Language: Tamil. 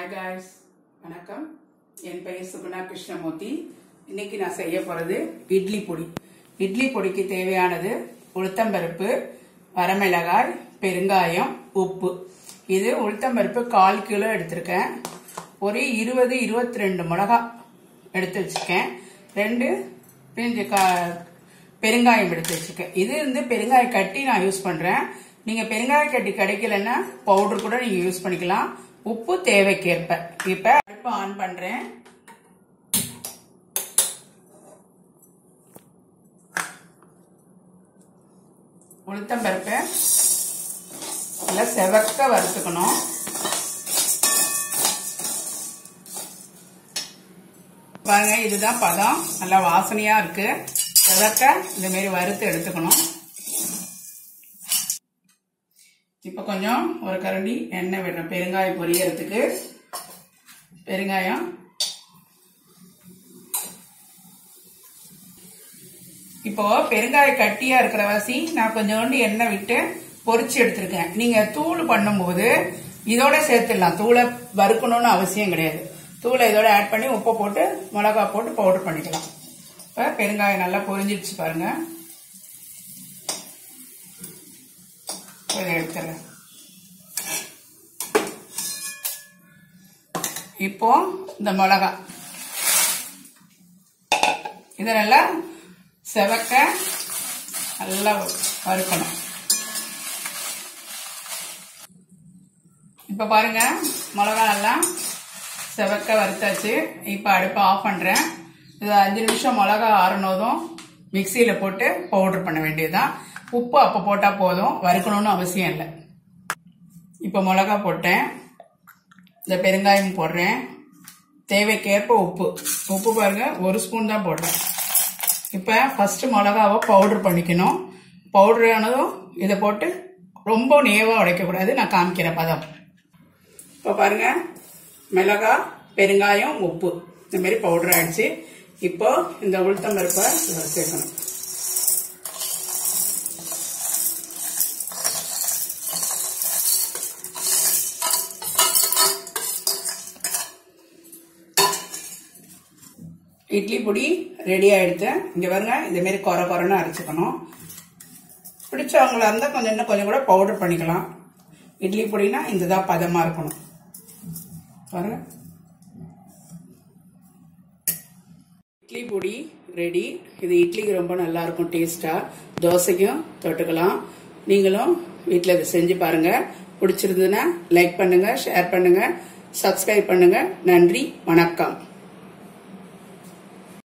ஹாய் காய்ஸ் வணக்கம் என் பெயர் சுகுணா கிருஷ்ணமூர்த்தி இன்னைக்கு நான் செய்ய போறது இட்லி பொடி இட்லி பொடிக்கு தேவையானது உளுத்தம்பருப்பு வரமிளகாய் பெருங்காயம் உப்பு இது உளுத்தம்பருப்பு கால் கிலோ எடுத்திருக்கேன் ஒரு இருபது இருபத்தி ரெண்டு மிளகா எடுத்து வச்சிருக்கேன் ரெண்டு பிஞ்சு கா பெருங்காயம் எடுத்து வச்சிருக்கேன் இது வந்து பெருங்காய கட்டி நான் யூஸ் பண்றேன் நீங்க பெருங்காய கட்டி கிடைக்கலன்னா பவுடர் கூட நீங்க யூஸ் பண்ணிக்கலாம் உப்பு தேவைக்கேற்ப இப்ப அடுப்பு ஆன் பண்றேன் உளுத்தம் பருப்பை நல்லா செவக்க வறுத்துக்கணும் பாருங்க இதுதான் பதம் நல்லா வாசனையா இருக்கு செவக்க இந்த மாதிரி வறுத்து எடுத்துக்கணும் இப்போ கொஞ்சம் ஒரு கரண்டி எண்ணெய் விடணும் பெருங்காயம் பொரியறதுக்கு பெருங்காயம் இப்போ பெருங்காய கட்டியா இருக்கிற வாசி நான் கொஞ்சோண்டு எண்ணெய் விட்டு பொரிச்சு எடுத்திருக்கேன் நீங்க தூள் பண்ணும்போது இதோட சேர்த்துடலாம் தூளை வறுக்கணும்னு அவசியம் கிடையாது தூளை இதோட ஆட் பண்ணி உப்பை போட்டு மிளகா போட்டு பவுடர் பண்ணிக்கலாம் இப்போ பெருங்காயம் நல்லா பொரிஞ்சிடுச்சு பாருங்க இதை எடுத்துறேன் இப்போ இந்த மிளகா இதை நல்லா செவக்க நல்லா வறுக்கணும் இப்ப பாருங்க மிளகா நல்லா செவக்க வறுத்தாச்சு இப்ப அடுப்பை ஆஃப் பண்றேன் இது அஞ்சு நிமிஷம் மிளகா ஆறுனதும் மிக்சியில போட்டு பவுடர் பண்ண வேண்டியதுதான் உப்பு அப்ப போட்டா போதும் வறுக்கணும்னு அவசியம் இல்லை இப்ப மிளகா போட்டேன் இந்த பெருங்காயம் போடுறேன் தேவைக்கேற்ப உப்பு உப்பு பாருங்க ஒரு ஸ்பூன் தான் போடுறேன் இப்போ ஃபர்ஸ்ட் மிளகாவை பவுடர் பண்ணிக்கணும் பவுடர் ஆனதும் இதை போட்டு ரொம்ப நேவாக உடைக்கக்கூடாது நான் காமிக்கிறேன் பதம் இப்போ பாருங்க மிளகா பெருங்காயம் உப்பு இந்த மாதிரி பவுடர் ஆயிடுச்சு இப்போ இந்த உளுத்தம் பருப்பை இதில் சேர்க்கணும் இட்லி பொடி ரெடி ஆயிடுத்து இங்க பாருங்க இந்த மாதிரி குறை குறைன்னு அரைச்சிக்கணும் பிடிச்சவங்களா இருந்தா கொஞ்சம் இன்னும் கொஞ்சம் கூட பவுடர் பண்ணிக்கலாம் இட்லி பொடினா இதுதான் பதமா இருக்கணும் பாருங்க இட்லி பொடி ரெடி இது இட்லிக்கு ரொம்ப நல்லா இருக்கும் டேஸ்டா தோசைக்கும் தொட்டுக்கலாம் நீங்களும் வீட்டில் இதை செஞ்சு பாருங்க பிடிச்சிருந்ததுன்னா லைக் பண்ணுங்க ஷேர் பண்ணுங்க சப்ஸ்கிரைப் பண்ணுங்க நன்றி வணக்கம்